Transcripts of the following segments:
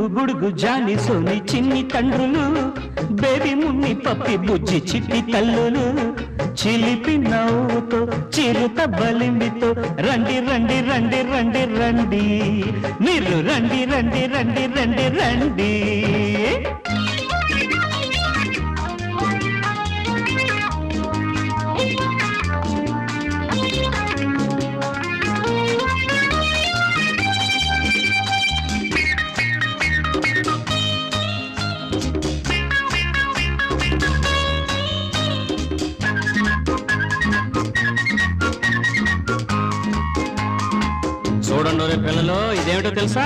డుంగు గుడుగు జాని సోని చిన్ని తండ్రులు బేబీ మున్ని పప్పి బుజ్జి చిట్టి తల్లులు చిలిపి నవ్వుతో చిరుత బలిమితో రండి రండి రండి రండి రండి మీరు రండి రండి రండి రండి రండి చూడండి రే పిల్లలు ఇదేమిటో తెలుసా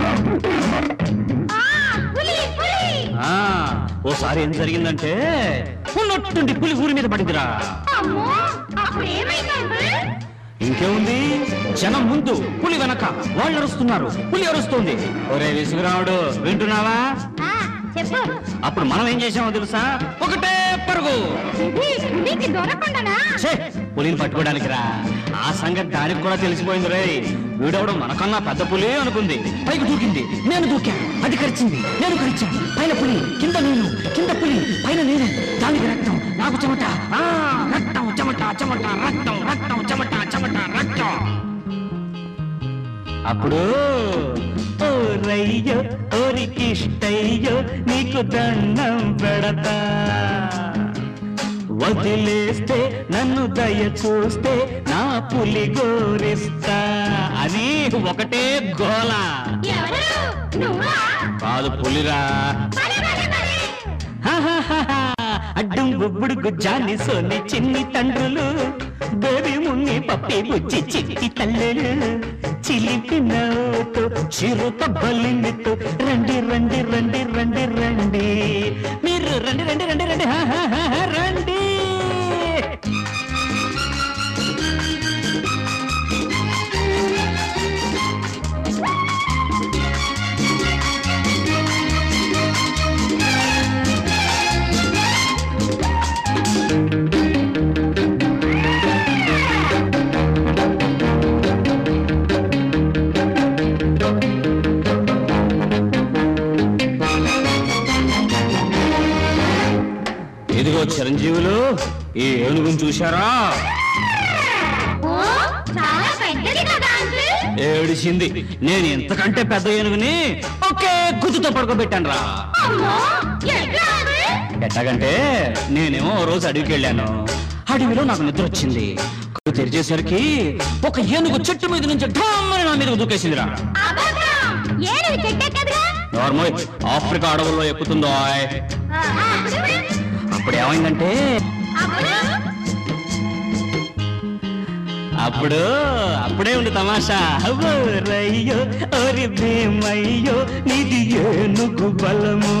ఆ ఓసారి ఏం జరిగిందంటే ఉన్నట్టుండి పులి ఊరి మీద పడిందిరా అమ్మో అప్పుడు ఏమైంది అంకుల్ ఇంకేముంది జనం ముందు పులి వెనక వాళ్ళు అరుస్తున్నారు పులి అరుస్తుంది ఒరే విసుగురావుడు వింటున్నావా ఆ, చెప్పు అప్పుడు మనం ఏం చేసామో తెలుసా ఒకటే పరుగు ఇది పులికి దొరకకుండానా ఛే, పులిని పట్టుకోవడానికి రా ఆ సంగతి దానికి కూడా తెలిసిపోయింది రే వీడవడం మనకన్నా పెద్ద పులి అనుకుంది పైకి దూకింది నేను దూకాను అది కరిచింది నేను కరిచాను పైన పులి కింద నేను కింద పులి పైన నేను దానికి రక్తం నాకు చెమట ఆ, రక్తం చెమట చెమట రక్తం రక్తం చెమట చెమట రక్తం అప్పుడు ఓ రయ్యో ఓరికిష్టయ్యో నీకు దండం పెడతా వదిలేస్తే నన్ను దయ చూస్తే నా పులి గోరిస్తా అని ఒకటే గోల ఎవరు నువ్వా కాదు పులిరా భలే, భలే, భలే. అడ్డం బొబ్బుడు జాని సోని చిన్ని తండ్రులు బేబీ మున్ని పప్పి బుజ్జి చిట్టి తల్లులు చిలిపి నవ్వుతో చిరుత బలిమితో రండి రండి రండి రండి రండి మీరు రండి రండి రండి రండి హా, హా, హా, హా, రండి ఇదిగో చిరంజీవులు ఈ ఏనుగును చూశారా ఓ చాలా పెద్దది కదా అంకుల్ ఏడిసింది నేను ఇంతకంటే పెద్ద ఏనుగుని ఒకే గుర్తుతో పడుకోబెట్టాను రా అమ్మో ఎట్లా అంకుల్ ఎట్లాగంటే నేనేమో ఓ రోజు అడవికి వెళ్ళాను అడవిలో నాకు నిద్ర వచ్చింది కళ్ళు తెరిచేసరికి ఒక ఏనుగు చెట్టు మీద నుంచి ఢామ్మని నా మీద దూకేసిందిరా అబద్ధం ఏనుగు చెట్టెక్కదుగా నార్మల్ ఆఫ్రికా అడవుల్లో ఎక్కుతుందో ఆయ్. అప్పుడు ఏమైందంటే అప్పుడు అప్పుడు అప్పుడే ఉంది తమాషా అవ్వో రయ్యో ఓరి భీమయ్యో నీది ఏనుగు బలము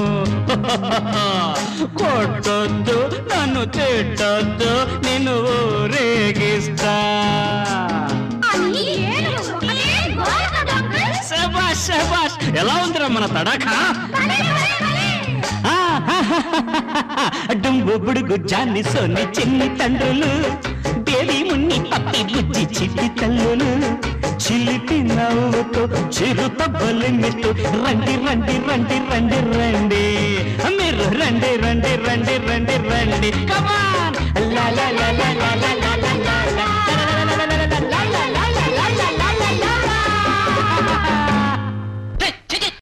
కొట్టొద్దు నన్ను తిట్టొద్దు నిన్ను ఊరేగిస్తా అని ఏనుగు ఒకటే గోల కదా అంకుల్ శబాష్ శబాష్ ఎలా ఉందిరా మన తడాఖా భలే, భలే, భలే. డుంబు బుడుగు జాన్ని సోని చిన్ని తండ్రులు బేబీ మున్ని పప్పి బుజ్జి చిట్టి తల్లులు చిలిపి నవ్వుతో చిరుత బలిమితో రండి రండి రండి రండి రండి మీరు రండి రండి రండి రండి రండి కమాన్ లా లా లా లా లా లా లా